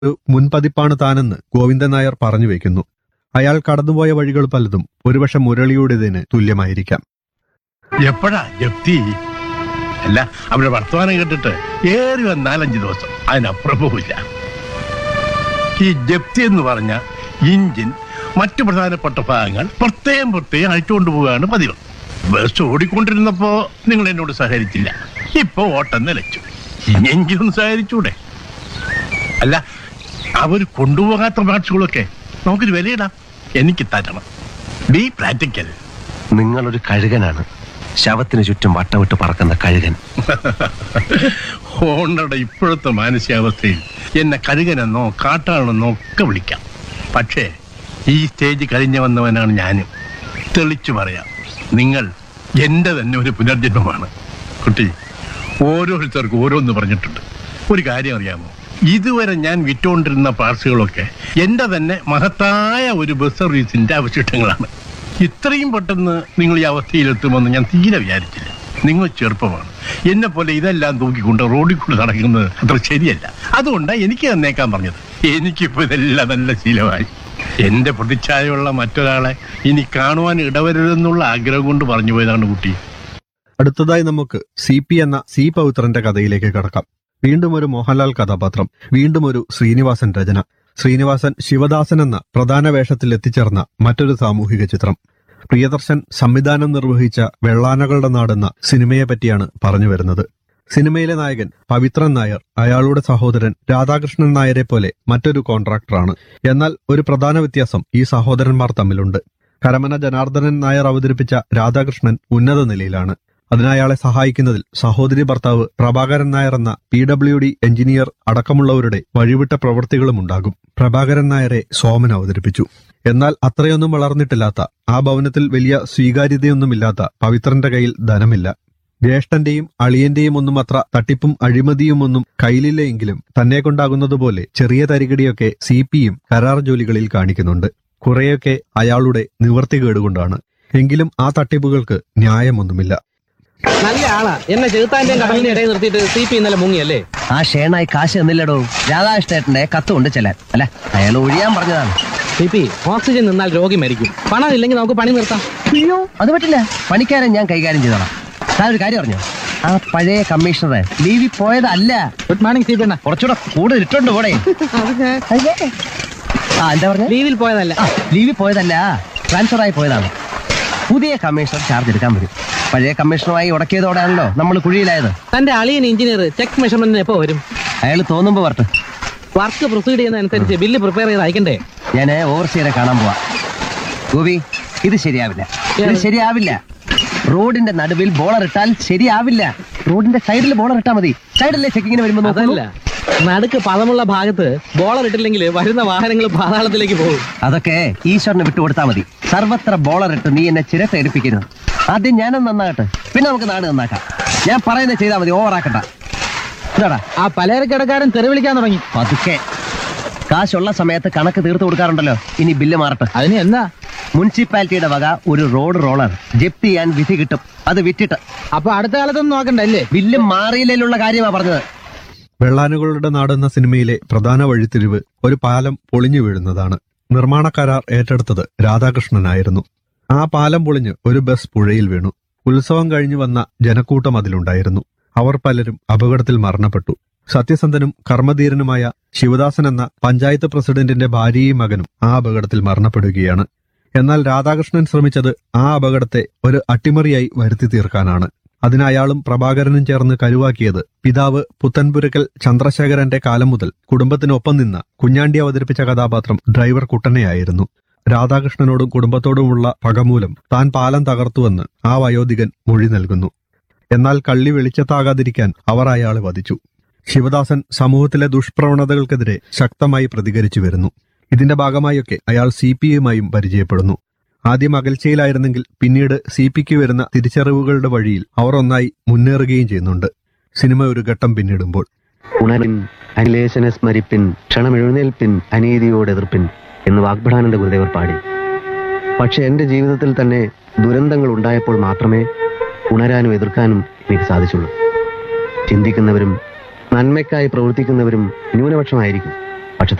ഒരു മുൻപതിപ്പാണ് താനെന്ന് ഗോവിന്ദൻ നായർ പറഞ്ഞു വയ്ക്കുന്നു അയാൾ കടന്നുപോയ വഴികൾ പലതും ഒരുപക്ഷെ മുരളിയുടേതിന് തുല്യമായിരിക്കാം എപ്പോഴാ ജപ്തി അല്ല അവരുടെ വർത്തമാനം കേട്ടിട്ട് ഏറി വന്ന നാലഞ്ച് ദിവസം അതിനപ്പുറം പോവില്ല ഈ ജപ്തി എന്ന് പറഞ്ഞ ഇഞ്ചിൻ മറ്റു പ്രധാനപ്പെട്ട ഭാഗങ്ങൾ പ്രത്യേകം പ്രത്യേകം അഴിച്ചുകൊണ്ട് പോവുകയാണ് പതിവ് ബസ് ഓടിക്കൊണ്ടിരുന്നപ്പോ നിങ്ങൾ എന്നോട് സഹകരിച്ചില്ല ഇപ്പൊ ഓട്ടം നിലച്ചു ഇനിയെങ്കിലും സഹകരിച്ചൂടെ അല്ല അവർ കൊണ്ടുപോകാത്ത പാർട്സുകളൊക്കെ നമുക്കൊരു വിലയിടാം എനിക്ക് തരണം ബി പ്രാക്ടിക്കൽ നിങ്ങളൊരു കഴുകനാണ് ശവത്തിന് ചുറ്റും വട്ടമിട്ട് പറക്കുന്ന കഴുകൻ ഹോണ്ടയുടെ ഇപ്പോഴത്തെ മാനസികാവസ്ഥയിൽ എന്നെ കഴുകനെന്നോ കാട്ടാണെന്നോ ഒക്കെ വിളിക്കാം പക്ഷേ ഈ സ്റ്റേജ് കഴിഞ്ഞു വന്നവനാണ് ഞാനും തെളിച്ചു പറയാം നിങ്ങൾ എന്റെ തന്നെ ഒരു പുനർജന്മമാണ് കുട്ടി ഓരോരുത്തർക്കും ഓരോന്ന് പറഞ്ഞിട്ടുണ്ട് ഒരു കാര്യം അറിയാമോ ഇതുവരെ ഞാൻ വിറ്റുകൊണ്ടിരുന്ന പാർട്സുകളൊക്കെ എന്റെ തന്നെ മഹത്തായ ഒരു ബസ് സർവീസിന്റെ അവശിഷ്ടങ്ങളാണ് ഇത്രയും പെട്ടെന്ന് നിങ്ങൾ ഈ അവസ്ഥയിലെത്തുമെന്ന് ഞാൻ തീരെ വിചാരിച്ചില്ല നിങ്ങൾ ചെറുപ്പമാണ് എന്നെ പോലെ ഇതെല്ലാം തൂക്കിക്കൊണ്ട് റോഡിൽ കൂടെ നടക്കുന്നത് അത്ര ശരിയല്ല അതുകൊണ്ടാണ് എനിക്ക് തന്നേക്കാൻ പറഞ്ഞത് എനിക്കിപ്പോ ഇതെല്ലാം നല്ല ശീലമായി എന്റെ പ്രതിച്ഛായയുള്ള മറ്റൊരാളെ ഇനി കാണുവാൻ ഇടവരുതെന്നുള്ള ആഗ്രഹം കൊണ്ട് പറഞ്ഞു പോയതാണ് കുട്ടി അടുത്തതായി നമുക്ക് സി പി എന്ന സി പവിത്രന്റെ കഥയിലേക്ക് കടക്കാം വീണ്ടും ഒരു മോഹൻലാൽ കഥാപാത്രം വീണ്ടും ഒരു ശ്രീനിവാസൻ രചന ശ്രീനിവാസൻ ശിവദാസൻ എന്ന പ്രധാന വേഷത്തിൽ എത്തിച്ചേർന്ന മറ്റൊരു സാമൂഹിക ചിത്രം പ്രിയദർശൻ സംവിധാനം നിർവഹിച്ച വെള്ളാനകളുടെ നാടെന്ന സിനിമയെ പറ്റിയാണ് പറഞ്ഞു വരുന്നത് സിനിമയിലെ നായകൻ പവിത്രൻ നായർ അയാളുടെ സഹോദരൻ രാധാകൃഷ്ണൻ നായരെ പോലെ മറ്റൊരു കോൺട്രാക്ടറാണ് എന്നാൽ ഒരു പ്രധാന വ്യത്യാസം ഈ സഹോദരന്മാർ തമ്മിലുണ്ട് കരമന ജനാർദ്ദനൻ നായർ അവതരിപ്പിച്ച രാധാകൃഷ്ണൻ ഉന്നത നിലയിലാണ് അതിനയാളെ സഹായിക്കുന്നതിൽ സഹോദരി ഭർത്താവ് പ്രഭാകരൻ നായർ എന്ന പി ഡബ്ല്യു ഡി എഞ്ചിനീയർ അടക്കമുള്ളവരുടെ വഴിവിട്ട പ്രവൃത്തികളും ഉണ്ടാകും പ്രഭാകരൻ നായരെ സോമൻ അവതരിപ്പിച്ചു എന്നാൽ അത്രയൊന്നും വളർന്നിട്ടില്ലാത്ത ആ ഭവനത്തിൽ വലിയ സ്വീകാര്യതയൊന്നുമില്ലാത്ത പവിത്രന്റെ കയ്യിൽ ധനമില്ല ജ്യേഷ്ഠന്റെയും അളിയന്റെയും ഒന്നും അത്ര തട്ടിപ്പും അഴിമതിയും ഒന്നും കയ്യിലില്ല എങ്കിലും തന്നെ കൊണ്ടാകുന്നതുപോലെ ചെറിയ തരികിടിയൊക്കെ സി പിയും കരാർ ജോലികളിൽ കാണിക്കുന്നുണ്ട് കുറെയൊക്കെ അയാളുടെ നിവർത്തികേടുകൊണ്ടാണ് എങ്കിലും ആ തട്ടിപ്പുകൾക്ക് ന്യായമൊന്നുമില്ല നല്ല ആളാ എന്നെ ചെറുത്താന്റെയും കടലിന്റെ ഇടയിൽ നിർത്തിയിട്ട് സി പി ഇന്നലെ മുങ്ങിയല്ലേ ആ ഷേണായി കാശ് തന്നില്ലടോ രാധാകൃഷ്ണേട്ടന്റെ കത്ത് കൊണ്ട് ചെല്ലാൻ അല്ല അയാൾ ഒഴിയാൻ പറഞ്ഞതാണ് സി പി ഓക്സിജൻ നിന്നാൽ രോഗി മരിക്കും പണം ഇല്ലെങ്കിൽ നമുക്ക് പണി നിർത്താം അയ്യോ അത് പറ്റില്ല പണിക്കാരൻ ഞാൻ കൈകാര്യം ചെയ്തോളാം താൻ ഒരു കാര്യം അറിഞ്ഞോ ആ പഴയ കമ്മീഷണറെ ലീവിൽ പോയതല്ല ഗുഡ് മോർണിംഗ് സി പി അണ്ണ കുറച്ചുകൂടെ കൂടുതൽ ഇട്ടുണ്ട് പോടെ ആ എന്താ പറഞ്ഞ ലീവിൽ പോയതല്ല ലീവിൽ പോയതല്ല ട്രാൻസ്ഫർ ആയി പോയതാണ് പുതിയ കമ്മീഷണർ ചാർജ് എടുക്കാൻ വരും പഴയ കമ്മീഷണറുമായി ഉടക്കിയതോടെയാണല്ലോ നമ്മൾ കുഴിയിലായത് തന്റെ അളിയൻ എഞ്ചിനീയർ ചെക്ക് മെഷർമെന്റിന് എപ്പോ വരും അയാൾ തോന്നുമ്പോ വരട്ടെ വർക്ക് പ്രൊസീഡ് ചെയ്യുന്നതനുസരിച്ച് ബില്ല് പ്രിപ്പയർ ചെയ്ത് അയക്കണ്ടേ ഞാൻ ഓവർസിയറെ കാണാൻ പോവാ ഗോപി ഇത് ശരിയാവില്ല ഇത് ശരിയാവില്ല റോഡിന്റെ നടുവിൽ ബോളർ ഇട്ടാൽ ശരിയാവില്ല റോഡിന്റെ സൈഡിൽ ബോളർ ഇട്ടാ മതി സൈഡിലെ ചെക്കിങ്ങിന് വരുമ്പോ നോക്കുള്ളൂ. അതല്ല നടുക്ക് പദമുള്ള ഭാഗത്ത് ബോളർ ഇട്ടില്ലെങ്കിൽ വരുന്ന വാഹനങ്ങൾ പാതാളത്തിലേക്ക് പോകും അതൊക്കെ ഈശ്വരന് വിട്ടുകൊടുത്താ മതി സർവത്ര ബോളർ ഇട്ട് നീ എന്നെ ചിരട്ട എടുപ്പിക്കരുത് ആദ്യം ഞാനും നന്നാകട്ടെ പിന്നെ നമുക്ക് നാട് നന്നാക്കാം ഞാൻ പറയുന്നത് ചെയ്താൽ മതി ഓവറാക്കണ്ട എന്താടാ ആ പലചരക്കടക്കാരൻ തെറി വിളിക്കാൻ തുടങ്ങി പതുക്കെ കാശുള്ള സമയത്ത് കണക്ക് തീർത്ത് കൊടുക്കാറുണ്ടല്ലോ ഇനി ബില്ല് മാറട്ടെ അതിന് എന്താ മുനിസിപ്പാലിറ്റിയുടെ വക ഒരു റോഡ് റോളർ ജപ്തി ചെയ്യാൻ വിധി കിട്ടും അത് വിറ്റിട്ട് അപ്പൊ അടുത്ത കാലത്തൊന്നും നോക്കണ്ടല്ലേ ബില്ല് മാറിയില്ലുള്ള കാര്യമാ പറഞ്ഞത് വെള്ളാനുകളുടെ നാടെന്ന സിനിമയിലെ പ്രധാന വഴിത്തിരിവ് ഒരു പാലം പൊളിഞ്ഞു വീഴുന്നതാണ് നിർമ്മാണ കരാർ ഏറ്റെടുത്തത് രാധാകൃഷ്ണനായിരുന്നു ആ പാലം പൊളിഞ്ഞ് ഒരു ബസ് പുഴയിൽ വീണു ഉത്സവം കഴിഞ്ഞു വന്ന ജനക്കൂട്ടം അതിലുണ്ടായിരുന്നു അവർ പലരും അപകടത്തിൽ മരണപ്പെട്ടു സത്യസന്ധനും കർമ്മധീരനുമായ ശിവദാസൻ എന്ന പഞ്ചായത്ത് പ്രസിഡന്റിന്റെ ഭാര്യയും മകനും ആ അപകടത്തിൽ മരണപ്പെടുകയാണ് എന്നാൽ രാധാകൃഷ്ണൻ ശ്രമിച്ചത് ആ അപകടത്തെ ഒരു അട്ടിമറിയായി വരുത്തി തീർക്കാനാണ് അതിന് അയാളും പ്രഭാകരനും ചേർന്ന് കരുവാക്കിയത് പിതാവ് പുത്തൻപുരക്കൽ ചന്ദ്രശേഖരന്റെ കാലം മുതൽ കുടുംബത്തിനൊപ്പം നിന്ന കുഞ്ഞാണ്ടി അവതരിപ്പിച്ച കഥാപാത്രം ഡ്രൈവർ കുട്ടനെയായിരുന്നു രാധാകൃഷ്ണനോടും കുടുംബത്തോടുമുള്ള പകമൂലം താൻ പാലം തകർത്തുവെന്ന് ആ വയോധികൻ മൊഴി നൽകുന്നു എന്നാൽ കള്ളി വെളിച്ചത്താകാതിരിക്കാൻ അവർ അയാളെ വധിച്ചു ശിവദാസൻ സമൂഹത്തിലെ ദുഷ്പ്രവണതകൾക്കെതിരെ ശക്തമായി പ്രതികരിച്ചു വരുന്നു ഇതിന്റെ ഭാഗമായൊക്കെ അയാൾ സി പി ഐയുമായും പരിചയപ്പെടുന്നു ആദ്യം അകൽച്ചയിലായിരുന്നെങ്കിൽ പിന്നീട് സി പിക്ക് വരുന്ന തിരിച്ചറിവുകളുടെ വഴിയിൽ അവർ ഒന്നായി മുന്നേറുകയും ചെയ്യുന്നുണ്ട് സിനിമ ഒരു ഘട്ടം പിന്നിടുമ്പോൾ ഉണരിൻ അനിലേശനെ സ്മരിപ്പിൻ ക്ഷണമെഴുന്നേൽപ്പിൻ അനീതിയോട് എതിർപ്പിൻ എന്ന് വാഗ്ഭടാനന്ദ ഗുരുദേവർ പാടി പക്ഷെ എന്റെ ജീവിതത്തിൽ തന്നെ ദുരന്തങ്ങൾ ഉണ്ടായപ്പോൾ മാത്രമേ ഉണരാനും എതിർക്കാനും എനിക്ക് സാധിച്ചുള്ളൂ ചിന്തിക്കുന്നവരും നന്മയ്ക്കായി പ്രവർത്തിക്കുന്നവരും ന്യൂനപക്ഷമായിരിക്കും